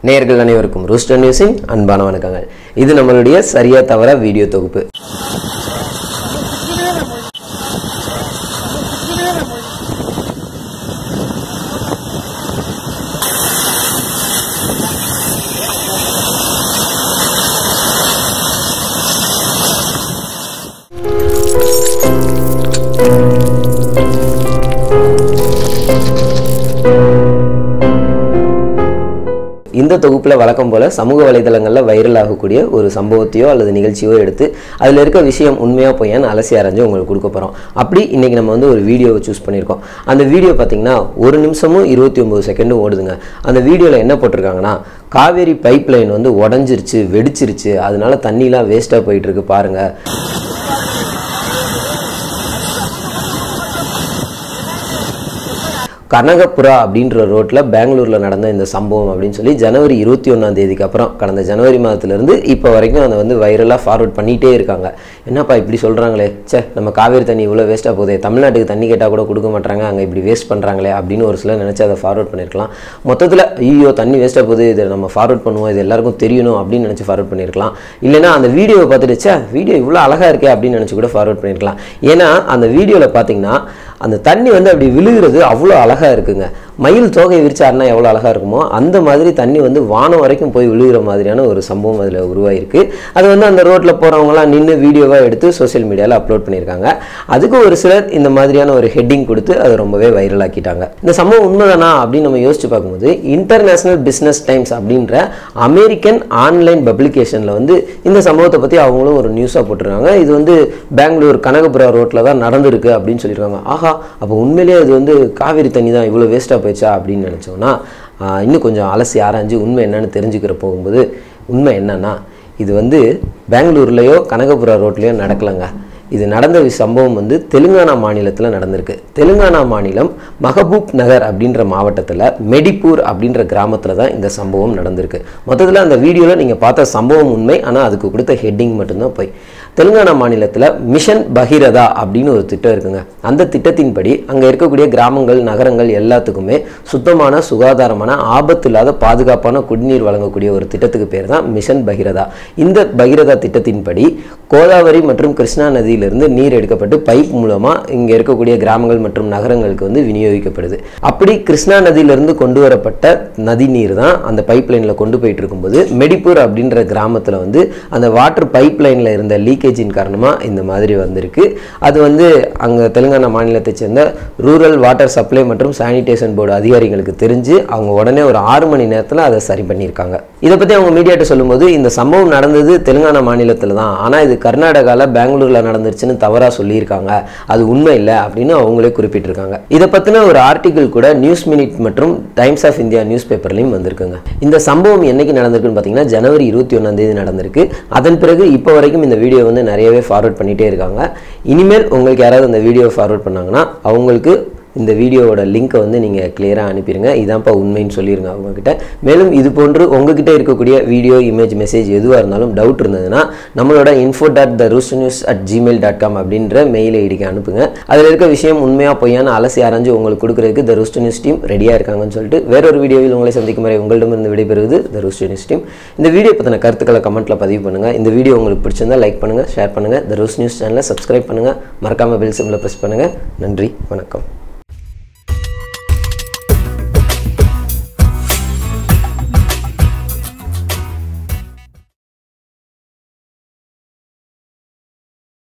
நேயர்கள் அனைவருக்கும் ரூஸ்டர் நியூஸின் அன்பான வணக்கங்கள் இது நம்மளுடைய சரியா தவறா வீடியோ தொகுப்பு இந்த தொகுப்பில் வழக்கம் போல சமூக வலைதளங்களில் வைரல் ஆகக்கூடிய ஒரு சம்பவத்தையோ அல்லது நிகழ்ச்சியோ எடுத்து அதில் இருக்க விஷயம் உண்மையாக பொய்யான்னு அலசி ஆராய்ஞ்சு உங்களுக்கு கொடுக்க போகிறோம் அப்படி இன்னைக்கு நம்ம வந்து ஒரு வீடியோவை சூஸ் பண்ணியிருக்கோம் அந்த வீடியோ பார்த்தீங்கன்னா ஒரு நிமிஷமும் இருபத்தி ஒம்பது செகண்டும் ஓடுதுங்க அந்த வீடியோவில் என்ன போட்டிருக்காங்கன்னா காவேரி பைப் லைன் வந்து உடஞ்சிருச்சு வெடிச்சிருச்சு அதனால தண்ணிலாம் வேஸ்ட்டாக போயிட்டு இருக்கு பாருங்க கனகப்புரா அப்படின்ற ரோட்டில் பெங்களூரில் நடந்த இந்த சம்பவம் அப்படின்னு சொல்லி ஜனவரி இருபத்தி ஒன்றாம் தேதிக்கு அப்புறம் கடந்த ஜனவரி மாதத்துலேருந்து இப்போ வரைக்கும் அதை வந்து வைரலாக ஃபார்வர்ட் பண்ணிகிட்டே இருக்காங்க என்னப்பா இப்படி சொல்கிறாங்களே ச்சே நம்ம காவேரி தண்ணி இவ்வளோ வேஸ்ட்டாக போகுதே தமிழ்நாட்டுக்கு தண்ணி கேட்டால் கூட கொடுக்க மாட்டாங்க அங்கே இப்படி வேஸ்ட் பண்ணுறாங்களே அப்படின்னு ஒரு சிலர் நினச்சி அதை ஃபார்வர்ட் பண்ணியிருக்கலாம் மொத்தத்தில் ஐயோ தண்ணி வேஸ்ட்டாக போகுது இதை நம்ம ஃபார்வர்ட் பண்ணுவோம் இது எல்லாருக்கும் தெரியணும் அப்படின்னு நினச்சி ஃபார்வர்ட் பண்ணியிருக்கலாம் இல்லைனா அந்த வீடியோவை பார்த்துட்டு ச்சே வீடியோ இவ்வளோ அழகாக இருக்கே அப்படின்னு நினச்சி கூட ஃபார்வர்ட் பண்ணியிருக்கலாம் ஏன்னா அந்த வீடியோவில் பார்த்தீங்கன்னா அந்த தண்ணி வந்து அப்படி விழுகிறது அவ்வளோ அழகாக இருக்குங்க மயில் தோகை விரிச்சாருன்னா எவ்வளோ அழகாக இருக்குமோ அந்த மாதிரி தண்ணி வந்து வானம் வரைக்கும் போய் விழுகிற மாதிரியான ஒரு சம்பவம் அதில் உருவாயிருக்கு அது வந்து அந்த ரோட்டில் போகிறவங்களாம் நின்று வீடியோவாக எடுத்து சோஷியல் மீடியாவில் அப்லோட் பண்ணியிருக்காங்க அதுக்கு ஒரு சிலர் இந்த மாதிரியான ஒரு ஹெட்டிங் கொடுத்து அதை ரொம்பவே வைரல் ஆக்கிட்டாங்க இந்த சம்பவம் உண்மைதானா அப்படின்னு நம்ம யோசிச்சு பார்க்கும்போது இன்டர்நேஷனல் பிஸ்னஸ் டைம்ஸ் அப்படின்ற அமெரிக்கன் ஆன்லைன் பப்ளிகேஷனில் வந்து இந்த சம்பவத்தை பற்றி அவங்களும் ஒரு நியூஸாக போட்டிருக்காங்க இது வந்து பெங்களூர் கனகபுரா ரோட்டில் தான் நடந்திருக்கு அப்படின்னு சொல்லியிருக்காங்க ஆஹா அப்போ உண்மையிலேயே இது வந்து காவிரி தண்ணி தான் இவ்வளோ வேஸ்ட்டாக போயிடுச்சா அப்படின்னு நினச்சோன்னா ஆஹ், இன்னும் கொஞ்சம் அலசி ஆராய்ஞ்சு உண்மை என்னன்னு தெரிஞ்சுக்கிற போகும்போது உண்மை என்னன்னா இது வந்து பெங்களூர்லேயோ கனகபுரா ரோட்லேயோ நடக்கலைங்க இது நடந்த வி- சம்பவம் வந்து தெலுங்கானா மாநிலத்தில் நடந்திருக்கு தெலுங்கானா மாநிலம் மஹபூப் நகர் அப்படின்ற மாவட்டத்தில் மெடிப்பூர் அப்படின்ற கிராமத்தில் தான் இந்த சம்பவம் நடந்திருக்கு மொத்தத்தில் அந்த வீடியோவில் நீங்கள் பார்த்த சம்பவம் உண்மை ஆனால் அதுக்கு கொடுத்த ஹெட்டிங் மட்டும்தான் போய் தெலுங்கானா மாநிலத்தில் மிஷன் பகிரதா அப்படின்னு ஒரு திட்டம் இருக்குங்க அந்த திட்டத்தின்படி அங்கே இருக்கக்கூடிய கிராமங்கள் நகரங்கள் எல்லாத்துக்குமே சுத்தமான சுகாதாரமான ஆபத்து இல்லாத பாதுகாப்பான குடிநீர் வழங்கக்கூடிய ஒரு திட்டத்துக்கு பேர் தான் மிஷன் பகிரதா இந்த பகிரதா திட்டத்தின்படி கோதாவரி மற்றும் கிருஷ்ணா நதியிலிருந்து நீர் எடுக்கப்பட்டு பைப் மூலமாக இங்கே இருக்கக்கூடிய கிராமங்கள் மற்றும் நகரங்களுக்கு வந்து விநியோகிக்கப்படுது அப்படி கிருஷ்ணா நதியிலிருந்து கொண்டு வரப்பட்ட நதி நீர் தான் அந்த பைப் லைனில் கொண்டு போயிட்டு இருக்கும்போது மெடிப்பூர் அப்படின்ற கிராமத்தில் வந்து அந்த வாட்டர் பைப் லைனில் இருந்த லீக்கேஜின் காரணமாக இந்த மாதிரி வந்திருக்கு அது வந்து அங்கே தெலுங்கானா மாநிலத்தைச் சேர்ந்த ரூரல் வாட்டர் சப்ளை மற்றும் சானிடேஷன் போர்டு அதிகாரிகளுக்கு தெரிஞ்சு அவங்க உடனே ஒரு ஆறு மணி நேரத்தில் அதை சரி பண்ணியிருக்காங்க இதை பற்றி அவங்க மீடியாட்ட சொல்லும்போது இந்த சம்பவம் நடந்தது தெலுங்கானா மாநிலத்தில் தான் ஆனால் இது கர்நாடகாவில் பெங்களூரில் நடந்துருச்சுன்னு தவறாக சொல்லியிருக்காங்க அது உண்மை இல்லை அப்படின்னு அவங்களே குறிப்பிட்டிருக்காங்க இதை பற்றின ஒரு ஆர்டிகிள் கூட நியூஸ் மினிட் மற்றும் டைம்ஸ் ஆஃப் இந்தியா நியூஸ் பேப்பர்லையும் வந்திருக்குங்க இந்த சம்பவம் என்னைக்கு நடந்திருக்குன்னு பார்த்தீங்கன்னா ஜனவரி இருபத்தி ஒன்றாம் தேதி நடந்திருக்கு அதன் பிறகு இப்போ வரைக்கும் இந்த வீடியோ வந்து நிறையவே ஃபார்வர்ட் பண்ணிகிட்டே இருக்காங்க இனிமேல் உங்களுக்கு யாராவது அந்த வீடியோ ஃபார்வர்ட் பண்ணாங்கன்னா அவங்களுக்கு இந்த வீடியோவோட லிங்க்கை வந்து நீங்கள் கிளியராக அனுப்பிடுங்க இதான்ப்பா உண்மைன்னு சொல்லிடுங்க அவங்கக்கிட்ட மேலும் இது போன்று உங்ககிட்ட இருக்கக்கூடிய வீடியோ இமேஜ் மெசேஜ் எதுவாக இருந்தாலும் டவுட் இருந்ததுன்னா நம்மளோட info dot the Roost News at Gmail dot com அப்படின்ற மெயில் ஐடிக்கு அனுப்புங்க அதில் இருக்க விஷயம் உண்மையாக பொய்யான அலசி ஆராய்ஞ்சு உங்களுக்கு கொடுக்குறதுக்கு த ரூஸ்ட் நியூஸ் டீம் ரெடியாக இருக்காங்கன்னு சொல்லிட்டு வேறொரு வீடியோவில் உங்களை சந்திக்கும் வரை உங்களிடமிருந்து விடைபெறுவது த ரூஸ்ட் நியூஸ் டீம் இந்த வீடியோ பற்றின கருத்துக்களை கமெண்ட்டில் பதிவு பண்ணுங்கள் இந்த வீடியோ உங்களுக்கு பிடிச்சிருந்தா லைக் பண்ணுங்கள் ஷேர் பண்ணுங்கள் த ரூஸ் நியூஸ் சேனலை சப்ஸ்கிரைப் பண்ணுங்கள் மறக்காமல் பெல் சிம்மில் ப்ரெஸ் பண்ணுங்கள் நன்றி வணக்கம்